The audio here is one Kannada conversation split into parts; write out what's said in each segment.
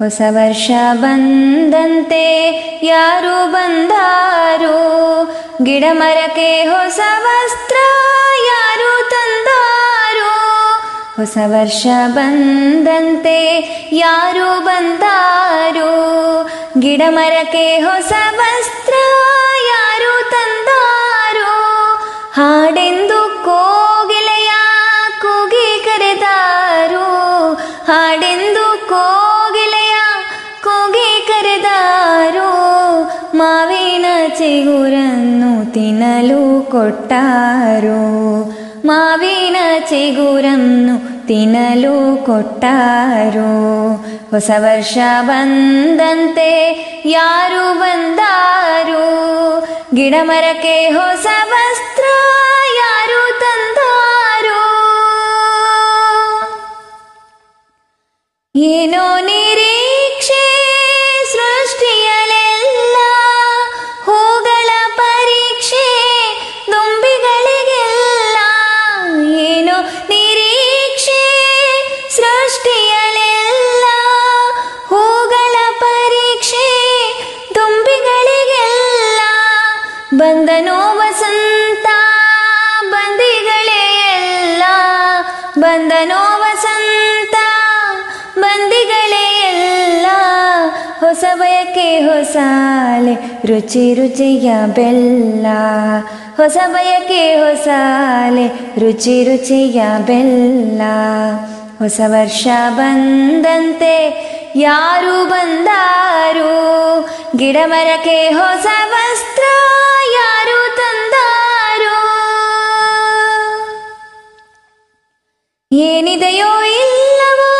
ಹೊಸ ವರ್ಷ ಬಂದಂತೆ ಯಾರು ಬಂದಾರು ಗಿಡ ಮರಕ್ಕೆ ಹೊಸ ವಸ್ತ್ರ ಯಾರು ತಂದಾರು ಹೊಸ ವರ್ಷ ಬಂದಂತೆ ಯಾರು ಬಂದಾರು ಗಿಡ ಮರಕ್ಕೆ ಹೊಸ ವಸ್ತ್ರ ಯಾರು ತಂದಾರು ಹಾಡೆಂದು ಕೋಗಿಲೆಯ ಕೂಗಿ ಕರೆದಾರು ಹಾಡೆಂದು ಕೋಗಿಲೆಯ ಕೂಗಿ ಕರೆದಾರು ಮಾವಿನ ಚಿಗುರನ್ನು ತಿನ್ನಲು ಕೊಟ್ಟಾರು ಮಾವಿನ ಚಿಗುರನ್ನು ತಿನ್ನಲು ಕೊಟ್ಟಾರು ಹೊಸ ವರ್ಷ ಬಂದಂತೆ ಯಾರು ಬಂದಾರು ಗಿಡ ಮರಕ್ಕೆ ಹೊಸ ವಸ್ತ್ರ ಯಾರು ತಂದಾರು ಏನೋ ನಿರೀಕ್ಷೆ ಸೃಷ್ಟಿಯಲೆಲ್ಲ ಹೂಗಳ ಪರೀಕ್ಷೆ ದುಂಬಿಗಳಿಗೆಲ್ಲ ಏನೋ ನಿರೀಕ್ಷೆ ಸೃಷ್ಟಿಯಲೆಲ್ಲ ಹೂಗಳ ಪರೀಕ್ಷೆ ದುಂಬಿಗಳಿಗೆಲ್ಲ ಬಂದನೋ ವಸಂತ ಬಂದಿಗಳೇ ಎಲ್ಲ ಬಂದನೋ ವಸಂತ ಬಂದಿಗಳೇ ಎಲ್ಲ ಹೊಸ ಬಯಕೆ ಹೊಸಾಲೆ ರುಚಿ ರುಚಿಯ ಬೆಲ್ಲ ಹೊಸ ಬಯಕೆ ಹೊಸಾಲೆ ರುಚಿ ರುಚಿಯ ಬೆಲ್ಲ ಹೊಸ ವರ್ಷ ಬಂದಂತೆ ಯಾರು ಬಂದಾರು ಗಿಡ ಮರಕ್ಕೆ ಹೊಸ ವಸ್ತ್ರ ಯಾರು ತಂದಾರು ಏನಿದೆಯೋ ಇಲ್ಲವೋ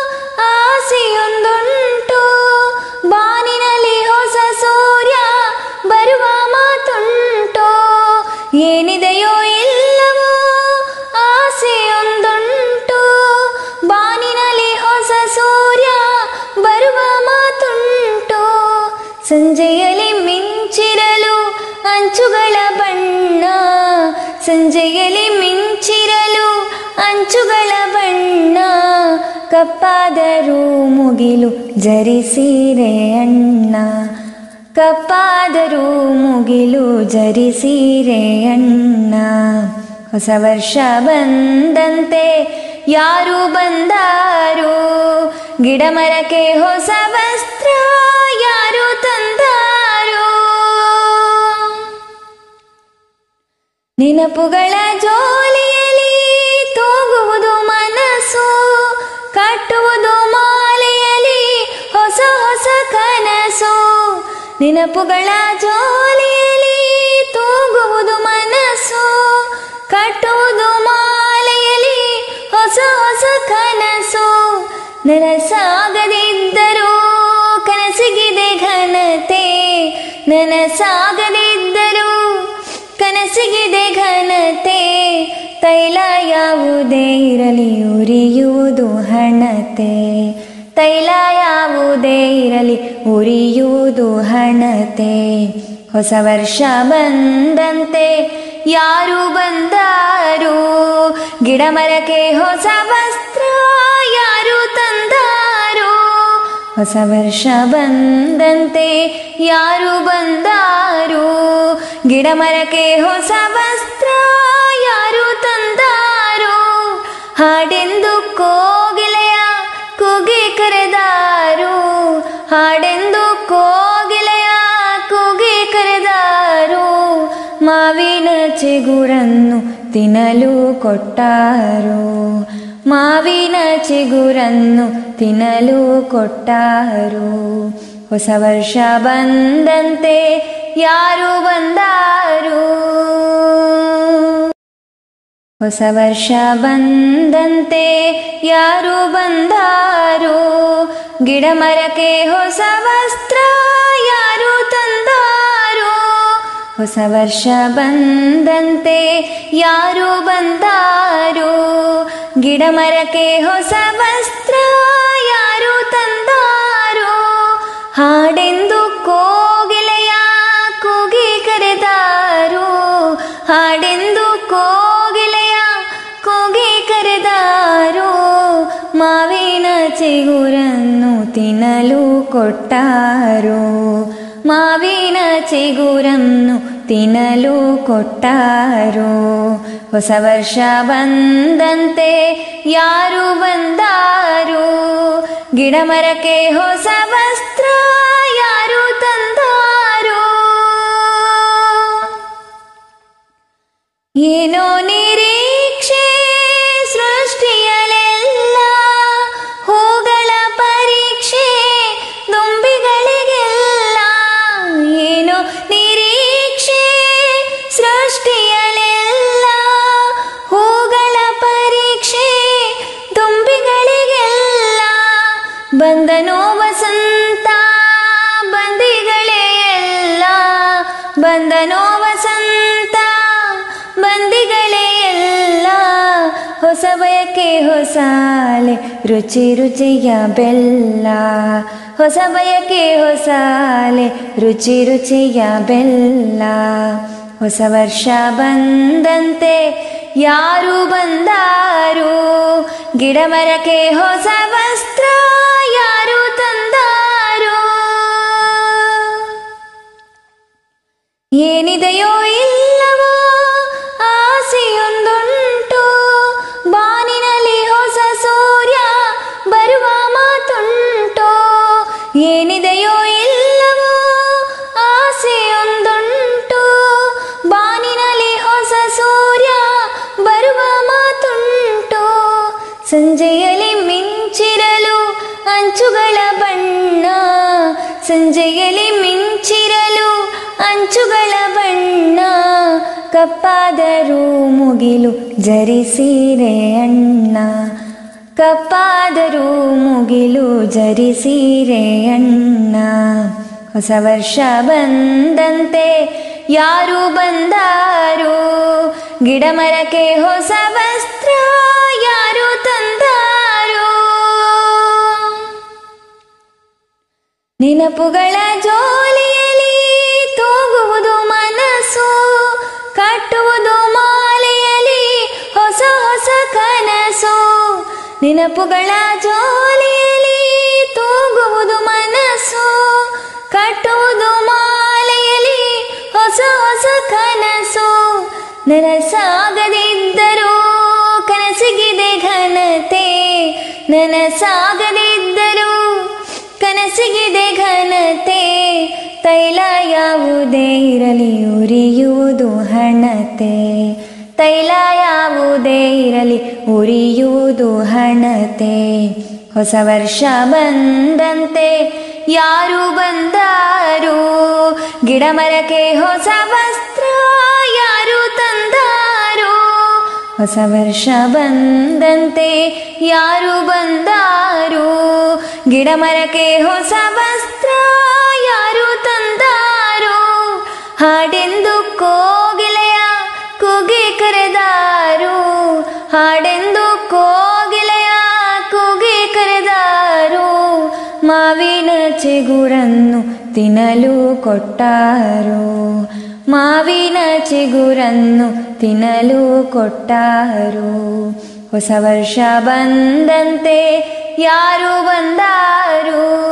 ಆಸೆಯೊಂದುಂಟು ಬಾನಿನಲ್ಲಿ ಹೊಸ ಸೂರ್ಯ ಬರುವ ಮಾತುಂಟು ಏನಿದೆಯೋ ಇಲ್ಲವೋ ಆಸೆಯೊಂದುಂಟು ಬಾನಿನಲ್ಲಿ ಹೊಸ ಸೂರ್ಯ ಬರುವ ಮಾತುಂಟು ಸಂಜೆಯಲ್ಲಿ ಮಿಂಚಿರಲು ಅಂಚುಗಳ ಬಣ್ಣ ಸಂಜೆಯಲ್ಲಿ ಮಿಂಚಿರಲು ಅಂಚುಗಳ ಬಣ್ಣ ಕಪ್ಪಾದರೂ ಮುಗಿಲು ಜರಿಸೀರೆ ಅಣ್ಣ ಕಪ್ಪಾದರೂ ಮುಗಿಲು ಜರಿಸೀರೆ ಅಣ್ಣ ಹೊಸ ವರ್ಷ ಬಂದಂತೆ ಯಾರು ಬಂದಾರು ಗಿಡ ಮರಕ್ಕೆ ಹೊಸ ವಸ್ತ್ರ ಯಾರು ತಂದಾರು ನೆನಪುಗಳ ಜೋಲಿಯಲ್ಲಿ ತೂಗುವುದು ಮನಸ್ಸು ಕಟ್ಟುವುದು ಮಾಲೆಯಲ್ಲಿ ಹೊಸ ಹೊಸ ಕನಸು ನೆನಪುಗಳ ಜೋಲಿಯಲ್ಲಿ ತೂಗುವುದು ಮನಸ್ಸು ಕಟ್ಟುವುದು ಮಾಲೆಯಲ್ಲಿ ಹೊಸ ಹೊಸ ಕನಸು ನನಸಾಗದಿದ್ದರೂ ಕನಸಿಗಿದೆ ಘನತೆ ನನಸಾಗದಿದ್ದರೂ ಕನಸಿಗಿದೆ ಘನತೆ ತೈಲ ಯಾವುದೇ ಇರಲಿ ಉರಿಯುವುದು ಹಣತೆ ತೈಲ ಯಾವುದೇ ಇರಲಿ ಉರಿಯುವುದು ಹಣತೆ ಹೊಸ ವರ್ಷ ಬಂದಂತೆ ಯಾರು ಬಂದಾರು ಗಿಡ ಮರಕ್ಕೆ ಹೊಸ ವಸ್ತ್ರ ಯಾರು ತಂದಾರು ಹೊಸ ವರ್ಷ ಬಂದಂತೆ ಯಾರು ಬಂದಾರು ಗಿಡ ಮರಕ್ಕೆ ಹೊಸ ವಸ್ತ್ರ ಯಾರು ತಂದಾರು ಹಾಡೆಂದು ಕೋಗಿಲೆಯ ಕೂಗಿ ಕರೆದಾರು ಹಾಡೆಂದು ಕೋಗಿಲೆಯ ಕೂಗಿ ಕರೆದಾರು ಮಾವಿನ ಚಿಗುರನ್ನು ತಿನ್ನಲು ಕೊಟ್ಟಾರು ಮಾವಿನ ಚಿಗುರನ್ನು ತಿನ್ನಲು ಕೊಟ್ಟಾರು ಹೊಸ ವರ್ಷ ಬಂದಂತೆ ಯಾರು ಬಂದಾರು ಹೊಸ ವರ್ಷ ಬಂದಂತೆ ಯಾರು ಬಂದಾರು ಗಿಡ ಮರಕ್ಕೆ ಹೊಸ ವಸ್ತ್ರ ಯಾರು ತಂದಾರು ಹೊಸ ವರ್ಷ ಬಂದಂತೆ ಯಾರು ಬಂದಾರು ಗಿಡ ಮರಕ್ಕೆ ಹೊಸ ವಸ್ತ್ರ ಯಾರು ತಂದಾರು ಹಾಡೆಂದು ಕೋಗಿಲೆಯ ಕೂಗಿ ಕರೆದಾರು ಹಾಡೆಂದು ಕೋಗಿಲೆಯ ಕೂಗಿ ಕರೆದಾರು ಮಾವಿನ ಚಿಗುರನ್ನು ತಿನ್ನಲು ಕೊಟ್ಟಾರು ಮಾವಿನ ಚಿಗುರನ್ನು ತಿನ್ನಲು ಕೊಟ್ಟಾರು ಹೊಸ ವರ್ಷ ಬಂದಂತೆ ಯಾರು ಬಂದಾರು ಗಿಡ ಮರಕ್ಕೆ ಹೊಸ ವಸ್ತ್ರ ಯಾರು ತಂದಾರು ಏನೋ ನಿರೀಕ್ಷೆ ಸೃಷ್ಟಿಯಲೆಲ್ಲ ಹೂಗಳ ಪರೀಕ್ಷೆ ದುಂಬಿಗಳಿಗೆಲ್ಲ ಏನೋ ನಿರೀಕ್ಷೆ ಸೃಷ್ಟಿಯಲೆಲ್ಲ ಹೂಗಳ ಪರೀಕ್ಷೆ ದುಂಬಿಗಳಿಗೆಲ್ಲ ಬಂದನೋ ವಸಂತ ಬಂದಿಗಳೇ ಎಲ್ಲ ಬಂದನೋ ವಸಂತ ಬಂದಿಗಳೇ ಎಲ್ಲ ಹೊಸ ಬಯಕೆ ಹೊಸಾಲೆ ರುಚಿ ರುಚಿಯ ಬೆಲ್ಲ ಹೊಸ ಬಯಕೆ ಹೊಸಾಲೆ ರುಚಿ ರುಚಿಯ ಬೆಲ್ಲ ಹೊಸ ವರ್ಷ ಬಂದಂತೆ ಯಾರು ಬಂದಾರು ಗಿಡ ಮರಕ್ಕೆ ಹೊಸ ವಸ್ತ್ರ ಯಾರು ತಂದಾರು ಏನಿದೆಯೋ ಇಲ್ಲವೋ ಆಸೆಯೊಂದುಂಟು ಬಾನಿನಲ್ಲಿ ಹೊಸ ಸೂರ್ಯ ಬರುವ ಮಾತುಂಟು ಏನಿದೆಯೋ ಇಲ್ಲವೋ ಆಸೆಯೊಂದುಂಟು ಬಾನಿನಲ್ಲಿ ಹೊಸ ಸೂರ್ಯ ಬರುವ ಮಾತುಂಟು ಸಂಜೆಯಲ್ಲಿ ಮಿಂಚಿರಲು ಅಂಚುಗಳ ಬಣ್ಣ ಸಂಜೆಯಲ್ಲಿ ಮಿಂಚಿರಲು ಅಂಚುಗಳ ಬಣ್ಣ ಕಪ್ಪಾದರೂ ಮುಗಿಲು ಜರಿಸೀರೆ ಅಣ್ಣ ಕಪ್ಪಾದರೂ ಮುಗಿಲು ಜರಿಸೀರೆ ಅಣ್ಣ ಹೊಸ ವರ್ಷ ಬಂದಂತೆ ಯಾರು ಬಂದಾರು ಗಿಡ ಮರಕ್ಕೆ ಹೊಸ ವಸ್ತ್ರ ಯಾರು ತಂದಾರು ನೆನಪುಗಳ ಜೋಲಿಯಲ್ಲಿ ತೂಗುವುದು ಮನಸ್ಸು ಕಟ್ಟುವುದು ಮಾಲೆಯಲ್ಲಿ ಹೊಸ ಹೊಸ ಕನಸು ನೆನಪುಗಳ ಜೋಲಿಯಲ್ಲಿ ತೂಗುವುದು ಮನಸ್ಸು ಕಟ್ಟುವುದು ಮಾಲೆಯಲ್ಲಿ ಹೊಸ ಹೊಸ ಕನಸು ನನಸಾಗದಿದ್ದರೂ ಕನಸಿಗಿದೆ ಘನತೆ ನನಸಾಗದಿದ್ದರೂ ಕನಸಿಗಿದೆ ಘನತೆ ತೈಲ ಯಾವುದೇ ಇರಲಿ ಉರಿಯುವುದು ಹಣತೆ ತೈಲ ಯಾವುದೇ ಇರಲಿ ಉರಿಯುವುದು ಹಣತೆ ಹೊಸ ವರ್ಷ ಬಂದಂತೆ ಯಾರು ಬಂದಾರು ಗಿಡ ಮರಕ್ಕೆ ಹೊಸ ವಸ್ತ್ರ ಯಾರು ತಂದಾರು ಹೊಸ ವರ್ಷ ಬಂದಂತೆ ಯಾರು ಬಂದಾರು ಗಿಡ ಮರಕ್ಕೆ ಹೊಸ ವಸ್ತ್ರ ಯಾರು ತಂದಾರು ಹಾಡೆಂದು ಕೋಗಿಲೆಯ ಕೂಗಿ ಕರೆದಾರು ಹಾಡೆಂದು ಕೋಗಿಲೆಯ ಕೂಗಿ ಕರೆದಾರು ಮಾವಿನ ಚಿಗುರನ್ನು ತಿನ್ನಲು ಕೊಟ್ಟಾರು ಮಾವಿನ ಚಿಗುರನ್ನು ತಿನ್ನಲು ಕೊಟ್ಟಾರು ಹೊಸ ವರ್ಷ ಬಂದಂತೆ ಯಾರು ಬಂದಾರು